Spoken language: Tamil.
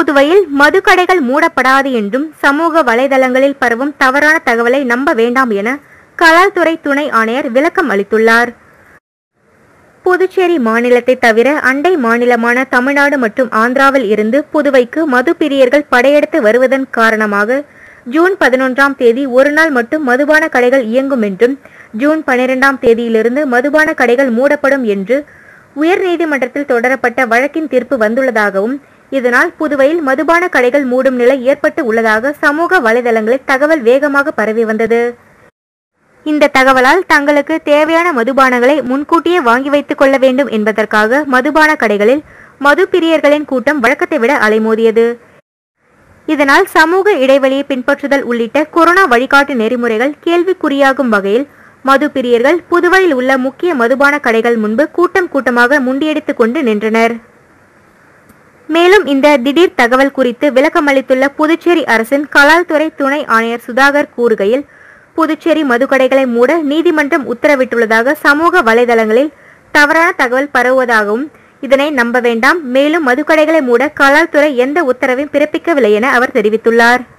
புதுவையில் மதுக்கடைகள் மூடப்படாது என்றும் சமூக வலைதளங்களில் பரவும் தவறான தகவலை நம்ப வேண்டாம் என கலால்துறை துணை ஆணையர் விளக்கம் அளித்துள்ளார் புதுச்சேரி மாநிலத்தை தவிர அண்டை மாநிலமான தமிழ்நாடு மற்றும் ஆந்திராவில் இருந்து புதுவைக்கு மது பிரியர்கள் படையெடுத்து வருவதன் காரணமாக ஜூன் பதினொன்றாம் தேதி ஒரு நாள் மட்டும் மதுபான கடைகள் இயங்கும் என்றும் ஜூன் பனிரெண்டாம் தேதியிலிருந்து மதுபான கடைகள் மூடப்படும் என்று உயர்நீதிமன்றத்தில் தொடரப்பட்ட வழக்கின் தீர்ப்பு வந்துள்ளதாகவும் இதனால் புதுவையில் மதுபான கடைகள் மூடும் நிலை ஏற்பட்டு உள்ளதாக சமூக வலைதளங்களில் தகவல் வேகமாக பரவி வந்தது இந்த தகவலால் தங்களுக்கு தேவையான மதுபானங்களை முன்கூட்டியே வாங்கி வைத்துக் கொள்ள வேண்டும் என்பதற்காக மதுபான கடைகளில் மது பிரியர்களின் கூட்டம் வழக்கத்தை விட அலைமோதியது இதனால் சமூக இடைவெளியை பின்பற்றுதல் உள்ளிட்ட கொரோனா வழிகாட்டு நெறிமுறைகள் கேள்விக்குறியாகும் வகையில் மது பிரியர்கள் புதுவையில் உள்ள முக்கிய மதுபான கடைகள் முன்பு கூட்டம் கூட்டமாக முண்டியடித்துக் கொண்டு நின்றனர் மேலும் இந்த திடீர் தகவல் குறித்து விளக்கமளித்துள்ள புதுச்சேரி அரசின் கலால்துறை துணை ஆணையர் சுதாகர் கூறுகையில் புதுச்சேரி மதுக்கடைகளை மூட நீதிமன்றம் உத்தரவிட்டுள்ளதாக சமூக வலைதளங்களில் தவறான தகவல் பரவுவதாகவும் இதனை நம்ப வேண்டாம் மேலும் மதுக்கடைகளை மூட கலால்துறை எந்த உத்தரவையும் பிறப்பிக்கவில்லை என அவர் தெரிவித்துள்ளார்